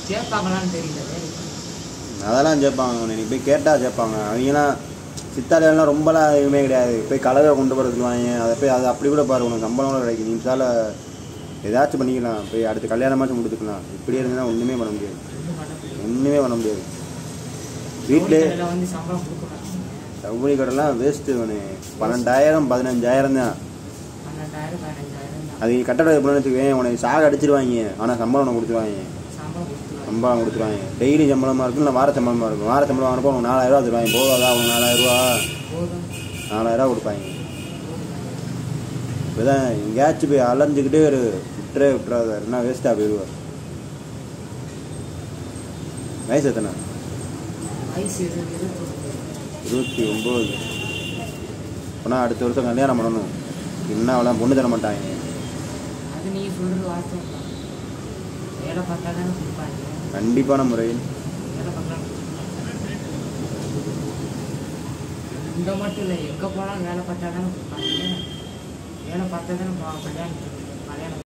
சேர்ப்பாங்களான்னு தெரியல வேலைக்கு அதெல்லாம் சேர்ப்பாங்க உன்னை நீ போய் கேட்டால் சேர்ப்பாங்க அவங்கலாம் சித்தாலையெல்லாம் ரொம்பலாம் எதுவுமே கிடையாது போய் கலவை கொண்டு போகிற சொல்லுவாங்க அதை போய் அது அப்படி கூட பாரு உனக்கு சம்பளம் கூட கிடைக்கும் நிமிஷால ஏதாச்சும் பண்ணிக்கலாம் போய் அடுத்து கல்யாணமாச்சும் முடிச்சுக்கலாம் இப்படி இருந்ததுன்னா ஒன்றுமே பண்ண முடியாது ஒன்றும் பண்ண முடியாது ஒன்றுமே பண்ண முடியாது வீட்டிலே கடையில் வந்து சம்பளம் கொடுக்க மாட்டாங்க சவுரி கடைலாம் வேஸ்ட்டு இவனு பன்னெண்டாயிரம் பதினஞ்சாயிரம் தான் பன்னெண்டாயிரம் பதினஞ்சாயிரம் தான் அது கட்டட எப்படின்னு வச்சுக்கவேன் உனக்கு சாக அடிச்சிருவாங்க ஆனால் சம்பளம் உனக்கு கொடுத்துருவாங்க சம்பளம் கொடுத்துருவாங்க சம்பளம் கொடுத்துருவாங்க டெய்லி சம்பளமாக இருக்கும் இல்லை வார சம்பளமாக இருக்கும் வார சம்பளம் வாங்கினப்போ உனக்கு நாலாயிரரூவா தருவாங்க போகாதா அவங்க நாலாயிரரூவா போதும் நாலாயிரரூவா கொடுப்பாங்க இப்போதான் எங்கேயாச்சும் போய் அலைஞ்சிக்கிட்டே ஒரு விட்டுறே விட்டுறாத என்ன வேஸ்ட்டாக போயிடுவார் வயசு எத்தனை வயசு இருபது இருபத்தொன்று இருபத்தி ஒம்பது அப்போனா அடுத்த வருஷம் கல்யாணம் பண்ணணும் என்ன அவளாம் பொண்ணு தர மாட்டாங்க அது நீ சொல்கிறது வாஸ்தவம் தான் வேலை பார்த்தா தானே கொடுப்பாங்க கண்டிப்பான முறையில் வேலை பார்த்தா இந்த மட்டும் இல்லை எங்கே போனாலும் வேலை பார்த்தா தானே கொடுப்பாங்க வேலை பார்த்தா தானே கல்யாணம் கல்யாணம்